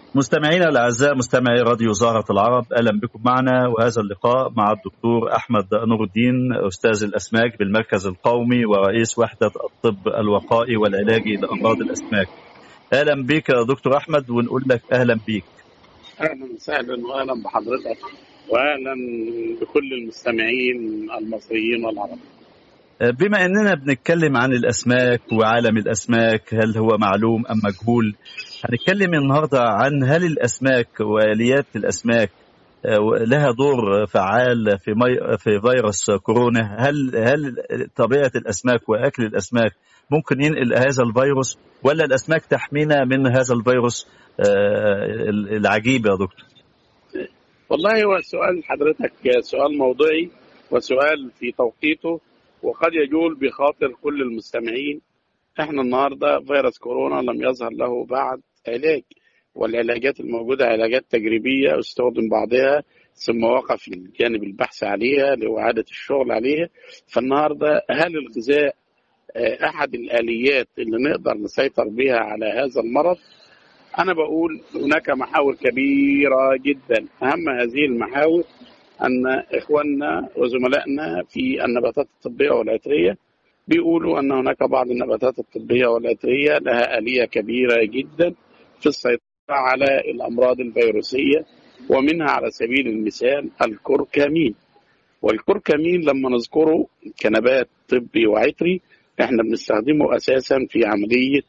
مستمعينا الاعزاء مستمعي راديو زهره العرب اهلا بكم معنا وهذا اللقاء مع الدكتور احمد نور الدين استاذ الاسماك بالمركز القومي ورئيس وحده الطب الوقائي والعلاجي لامراض الاسماك. اهلا بك يا دكتور احمد ونقول لك اهلا بيك. اهلا وسهلا واهلا بحضرتك واهلا بكل المستمعين المصريين والعرب. بما اننا بنتكلم عن الاسماك وعالم الاسماك هل هو معلوم ام مجهول هنتكلم النهارده عن هل الاسماك واليات الاسماك لها دور فعال في مي في فيروس كورونا هل هل طبيعه الاسماك واكل الاسماك ممكن ينقل هذا الفيروس ولا الاسماك تحمينا من هذا الفيروس العجيب يا دكتور والله هو سؤال حضرتك سؤال موضوعي وسؤال في توقيته وقد يجول بخاطر كل المستمعين احنا النهارده فيروس كورونا لم يظهر له بعد علاج والعلاجات الموجوده علاجات تجريبيه استخدم بعضها ثم وقف الجانب البحث عليها لاعاده الشغل عليها فالنهارده هل الغذاء احد الاليات اللي نقدر نسيطر بها على هذا المرض انا بقول هناك محاور كبيره جدا اهم هذه المحاور ان اخواننا وزملائنا في النباتات الطبيه والعطريه بيقولوا ان هناك بعض النباتات الطبيه والعطريه لها اليه كبيره جدا في السيطره على الامراض الفيروسيه ومنها على سبيل المثال الكركمين والكركمين لما نذكره كنبات طبي وعطري احنا بنستخدمه اساسا في عمليه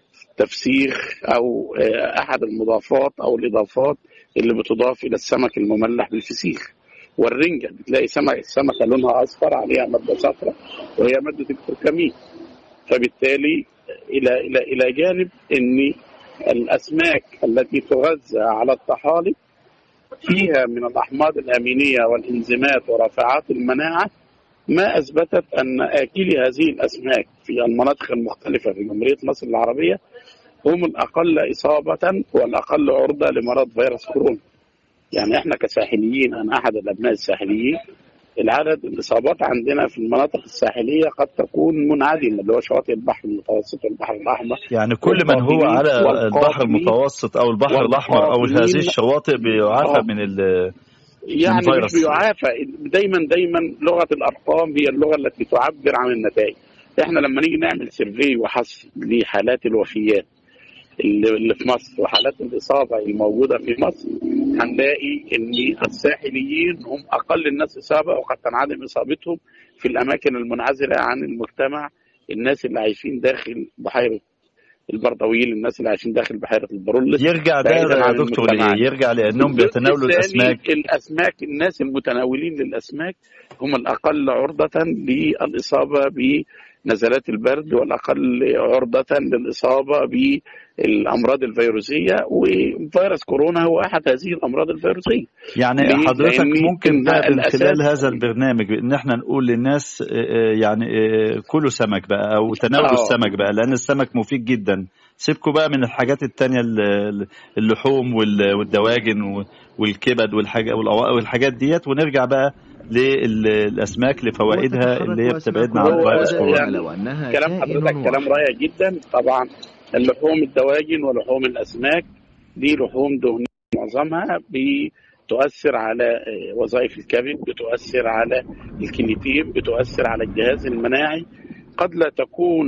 تفسيخ او احد المضافات او الاضافات اللي بتضاف الى السمك المملح بالفسيخ والرنجة بتلاقي سمك السمكة لونها أصفر عليها مادة صفراء وهي مادة الكركمين فبالتالي إلى إلى إلى جانب إن الأسماك التي تغذى على الطحالب فيها من الأحماض الأمينية والإنزيمات ورافعات المناعة ما أثبتت أن آكلي هذه الأسماك في المناطق المختلفة في جمهورية مصر العربية هم الأقل إصابة والأقل عرضة لمرض فيروس كورونا يعني احنا كساحليين انا احد الابناء الساحليين العدد الاصابات عندنا في المناطق الساحليه قد تكون منعدمه اللي هو شواطئ البحر المتوسط والبحر الاحمر يعني كل من هو على البحر المتوسط او البحر الاحمر او هذه الشواطئ بيعافى من ال يعني مش بيعافى دايما دايما لغه الارقام هي اللغه التي تعبر عن النتائج احنا لما نيجي نعمل سيرفي وحصر لحالات الوفيات اللي في مصر وحالات الاصابه الموجوده في مصر هنلاقي ان الساحليين هم اقل الناس اصابه وقد تنعدم اصابتهم في الاماكن المنعزله عن المجتمع الناس اللي عايشين داخل بحيره البردويل الناس اللي عايشين داخل بحيره البرولس يرجع ده يا دكتور ليه؟ يرجع لانهم بيتناولوا الاسماك الاسماك الناس المتناولين للاسماك هم الاقل عرضه للاصابه بنزلات البرد والاقل عرضه للاصابه بالامراض الفيروسيه وفيروس كورونا هو احد هذه الامراض الفيروسيه يعني حضرتك ممكن بقى من خلال هذا البرنامج ان احنا نقول للناس يعني كلوا سمك بقى او تناولوا السمك بقى لان السمك مفيد جدا سيبكم بقى من الحاجات التانية اللحوم والدواجن والكبد والحاجات ديت ونرجع بقى للاسماك لفوائدها اللي هي بتبعدنا عن فيروس كورونا كلام حضرتك كلام رائع جدا طبعا اللحوم الدواجن ولحوم الاسماك دي لحوم دهنيه معظمها بتؤثر على وظائف الكبد بتؤثر على الكليتين بتؤثر على الجهاز المناعي قد لا تكون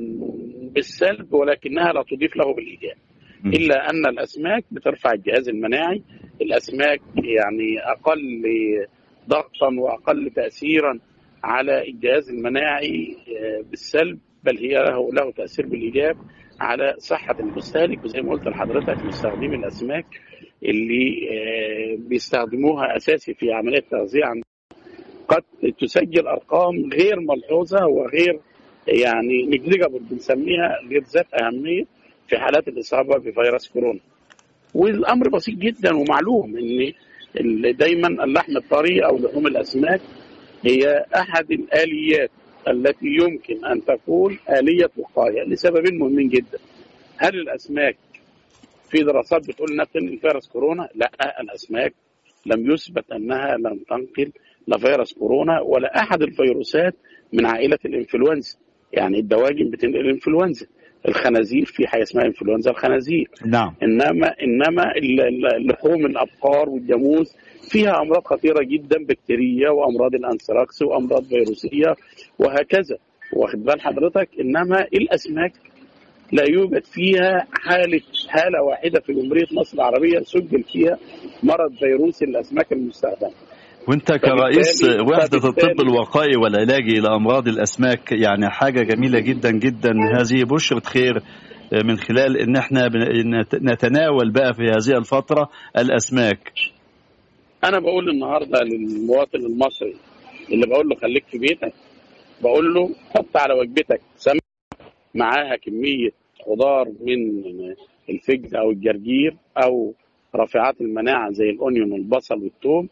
بالسلب ولكنها لا تضيف له بالايجاب الا ان الاسماك بترفع الجهاز المناعي الاسماك يعني اقل ضغطا واقل تاثيرا على الجهاز المناعي بالسلب بل هي له, له تاثير بالايجاب على صحه المستهلك وزي ما قلت لحضرتك مستخدمي الاسماك اللي بيستخدموها اساسي في عمليه التغذيه عند قد تسجل ارقام غير ملحوظه وغير يعني نجليجابل بنسميها غير ذات اهميه في حالات الاصابه بفيروس كورونا. والامر بسيط جدا ومعلوم ان دايما اللحم الطري او لحوم الاسماك هي احد الاليات التي يمكن ان تكون اليه وقايه لسببين مهمين جدا. هل الاسماك في دراسات بتقول انها بتنقل فيروس كورونا؟ لا الاسماك لم يثبت انها لم تنقل لا فيروس كورونا ولا احد الفيروسات من عائله الانفلونزا يعني الدواجن بتنقل الانفلونزا الخنازير في حاجه اسمها انفلونزا الخنازير نعم انما انما ال- ال- لحوم الابقار والجاموس فيها امراض خطيره جدا بكتيريه وامراض الانثراكس وامراض فيروسيه وهكذا واخد بال حضرتك انما الاسماك لا يوجد فيها حاله حاله واحده في جمهوريه مصر العربيه سجل فيها مرض فيروسي الاسماك المستخدمه وانت كرئيس فبالتالي- وحدة الطب فبالتالي- الوقائي والعلاجي لأمراض الأسماك يعني حاجة جميلة جدا جدا هذه بشرة خير من خلال ان احنا بن- نت- نتناول بقى في هذه الفترة الأسماك انا بقول النهارده للمواطن المصري اللي بقول له خليك في بيتك بقول له حط على وجبتك سمك معاها كميه خضار من الفجل او الجرجير او رافعات المناعه زي الاونيون والبصل والثوم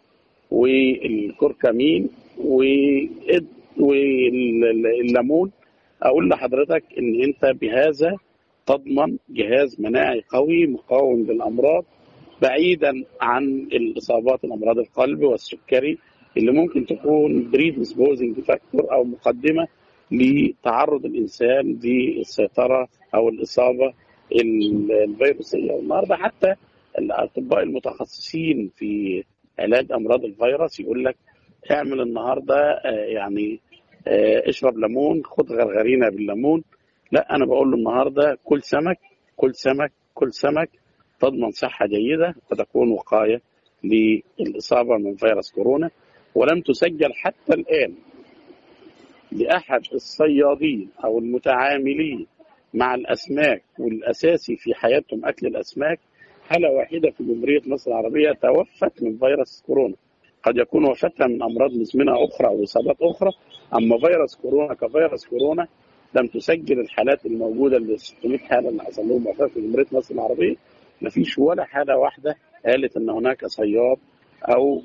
والكركمين والإد- والليمون اقول لحضرتك ان انت بهذا تضمن جهاز مناعي قوي مقاوم للامراض بعيدا عن الاصابات الامراض القلب والسكري اللي ممكن تكون بريدسبوزنج فاكتور او مقدمه لتعرض الانسان للسيطره او الاصابه ال- الفيروسيه والنهارده حتى الاطباء المتخصصين في علاج امراض الفيروس يقول لك اعمل النهارده آه، يعني آه، اشرب ليمون خد غرغرينه بالليمون لا انا بقول له النهارده كل سمك كل سمك كل سمك تضمن صحه جيده وتكون وقايه للاصابه من فيروس كورونا ولم تسجل حتى الان لاحد الصيادين او المتعاملين مع الاسماك والاساسي في حياتهم اكل الاسماك حاله واحده في جمهوريه مصر العربيه توفت من فيروس كورونا قد يكون وفاتها من امراض مزمنه اخرى او اصابات اخرى اما فيروس كورونا كفيروس كورونا لم تسجل الحالات الموجوده اللي 600 حاله اللي حصل لهم وفاه في جمهوريه مصر العربيه ما فيش ولا حاله واحده قالت ان هناك صياد او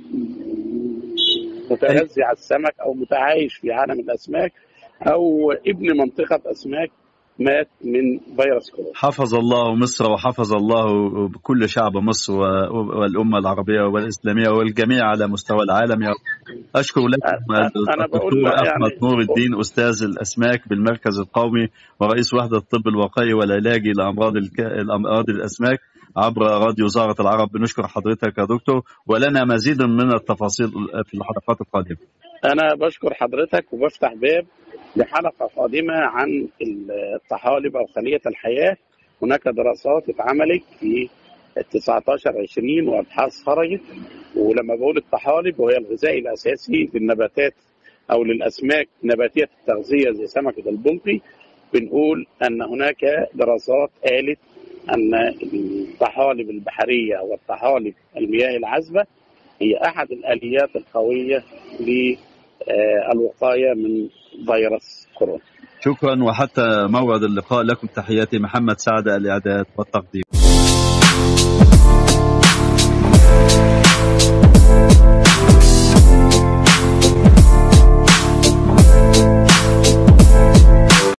متغذي على السمك او متعايش في عالم الاسماك او ابن منطقه اسماك مات من فيروس كورونا حفظ الله مصر وحفظ الله كل شعب مصر و- والأمة العربية والإسلامية والجميع على مستوى العالم يا رب. أشكر لك أنا بقول الدكتور يعني- أحمد نور الدين أستاذ الأسماك بالمركز القومي ورئيس وحدة الطب الوقائي والعلاجي لأمراض الك... الأمراض الأسماك عبر راديو زهرة العرب بنشكر حضرتك يا دكتور ولنا مزيد من التفاصيل في الحلقات القادمة انا بشكر حضرتك وبفتح باب لحلقه قادمه عن الطحالب او خليه الحياه هناك دراسات اتعملت في 19 20 وابحاث خرجت ولما بقول الطحالب وهي الغذاء الاساسي للنباتات او للاسماك نباتيه التغذيه زي سمكه البلطي بنقول ان هناك دراسات قالت ان الطحالب البحريه والطحالب المياه العذبه هي احد الاليات القويه للوقايه من فيروس كورونا شكرا وحتى موعد اللقاء لكم تحياتي محمد سعد الإعداد والتقديم